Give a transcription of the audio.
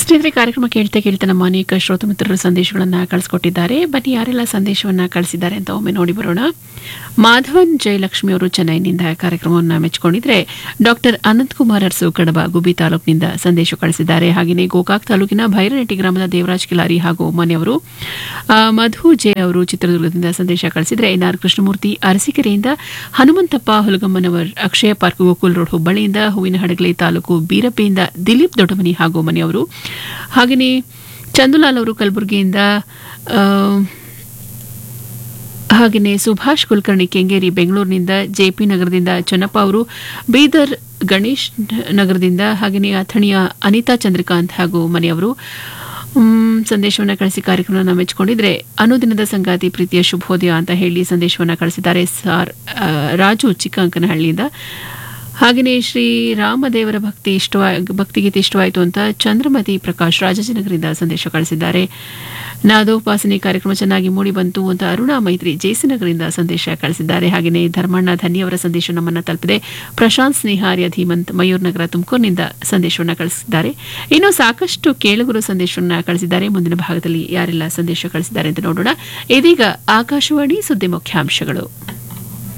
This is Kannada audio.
ಸ್ನೇಹಿತರೆ ಕಾರ್ಯಕ್ರಮ ಕೇಳ್ತಾ ಕೇಳ್ತಾ ನಮ್ಮ ಅನೇಕ ಶ್ರೋತ ಮಿತ್ರರು ಸಂದೇಶಗಳನ್ನ ಕಳಿಸ್ಕೊಟ್ಟಿದ್ದಾರೆ ಬನ್ನಿ ಯಾರೆಲ್ಲ ಸಂದೇಶವನ್ನ ಕಳಿಸಿದ್ದಾರೆ ಅಂತ ಒಮ್ಮೆ ನೋಡಿ ಬರೋಣ ಮಾಧವನ್ ಜಯಲಕ್ಷ್ಮಿ ಅವರು ಚೆನ್ನೈನಿಂದ ಕಾರ್ಯಕ್ರಮವನ್ನು ಮೆಚ್ಚಿಕೊಂಡಿದ್ರೆ ಡಾಕ್ಟರ್ ಅನಂತಕುಮಾರ್ ಅರಸು ಕಡಬ ಗುಬಿ ತಾಲೂಕಿನಿಂದ ಸಂದೇಶ ಕಳಿಸಿದ್ದಾರೆ ಹಾಗೆಯೇ ಗೋಕಾಕ್ ತಾಲೂಕಿನ ಭೈರನಟ್ಟಿ ಗ್ರಾಮದ ದೇವರಾಜ್ ಕಿಲಾರಿ ಹಾಗೂ ಮನೆಯವರು ಆ, ಮಧು ಜೆ ಅವರು ಚಿತ್ರದುರ್ಗದಿಂದ ಸಂದೇಶ ಕಳಿಸಿದ್ರೆ ಎನ್ ಆರ್ ಕೃಷ್ಣಮೂರ್ತಿ ಅರಸೀಕೆರೆಯಿಂದ ಹನುಮಂತಪ್ಪ ಹುಲಗಮ್ಮನವರ್ ಅಕ್ಷಯ ಪಾರ್ಕ್ ಗೋಕುಲ್ ರೋಡ್ ಹುಬ್ಬಳ್ಳಿಯಿಂದ ಹೂವಿನ ಹಡಗಲಿ ತಾಲೂಕು ಬೀರಪ್ಪೆಯಿಂದ ದಿಲೀಪ್ ದೊಡ್ಡಮನಿ ಹಾಗೂ ಮನೆಯವರು ಹಾಗೆಯೇ ಚಂದುಲಾಲ್ ಅವರು ಕಲಬುರಗಿಯಿಂದ ಆ, ಹಾಗೆಯೇ ಸುಭಾಷ್ ಕುಲಕರ್ಣಿ ಕೆಂಗೇರಿ ಬೆಂಗಳೂರಿನಿಂದ ಜೆಪಿ ನಗರದಿಂದ ಚನ್ನಪ್ಪ ಅವರು ಬೀದರ್ ಗಣೇಶ್ ನಗರದಿಂದ ಹಾಗೆಯೇ ಅಥಣಿಯ ಅನಿತಾ ಚಂದ್ರಕಾಂತ್ ಹಾಗೂ ಮನೆಯವರು ಮ್, ಸಂದೇಶವನ್ನ ಕಳಿಸಿ ಕಾರ್ಯಕ್ರಮವನ್ನು ಮೆಚ್ಚಿಕೊಂಡಿದ್ರೆ ಅನುದಿನದ ಸಂಗಾತಿ ಪ್ರೀತಿಯ ಶುಭೋದಯ ಅಂತ ಹೇಳಿ ಸಂದೇಶವನ್ನ ಕಳಿಸಿದ್ದಾರೆ ಸಾರ್ ಆ, ರಾಜು ಚಿಕ್ಕಂಕನಹಳ್ಳಿಯಿಂದ ಹಾಗೆಯೇ ಶ್ರೀ ರಾಮದೇವರ ಭಕ್ತಿ ಇಷ್ಟವಾ ಭಕ್ತಿಗೀತೆ ಇಷ್ಟವಾಯಿತು ಅಂತ ಚಂದ್ರಮತಿ ಪ್ರಕಾಶ್ ರಾಜಾಜಿನಗರದಿಂದ ಸಂದೇಶ ಕಳಿಸಿದ್ದಾರೆ ನಾದೋಪಾಸನೆ ಕಾರ್ಯಕ್ರಮ ಚೆನ್ನಾಗಿ ಮೂಡಿ ಬಂತು ಅಂತ ಅರುಣಾ ಮೈತ್ರಿ ಜೇಸಿನಗರದಿಂದ ಸಂದೇಶ ಕಳಿಸಿದ್ದಾರೆ ಹಾಗೆಯೇ ಧರ್ಮಣ್ಣ ಧನ್ಯವರ ಸಂದೇಶ ನಮ್ಮನ್ನ ತಲುಪಿದೆ ಪ್ರಶಾಂತ್ ಸ್ನೇಹಾರ್ಯ ಧೀಮಂತ್ ಮಯೂರ್ ನಗರ ತುಮಕೂರಿನಿಂದ ಸಂದೇಶವನ್ನು ಕಳಿಸಿದ್ದಾರೆ ಇನ್ನು ಸಾಕಷ್ಟು ಕೇಳುಗರು ಸಂದೇಶವನ್ನು ಕಳಿಸಿದ್ದಾರೆ ಮುಂದಿನ ಭಾಗದಲ್ಲಿ ಯಾರೆಲ್ಲ ಸಂದೇಶ ಕಳಿಸಿದ್ದಾರೆ ಅಂತ ನೋಡೋಣ ಇದೀಗ ಆಕಾಶವಾಣಿ ಸುದ್ದಿ ಮುಖ್ಯಾಂಶಗಳು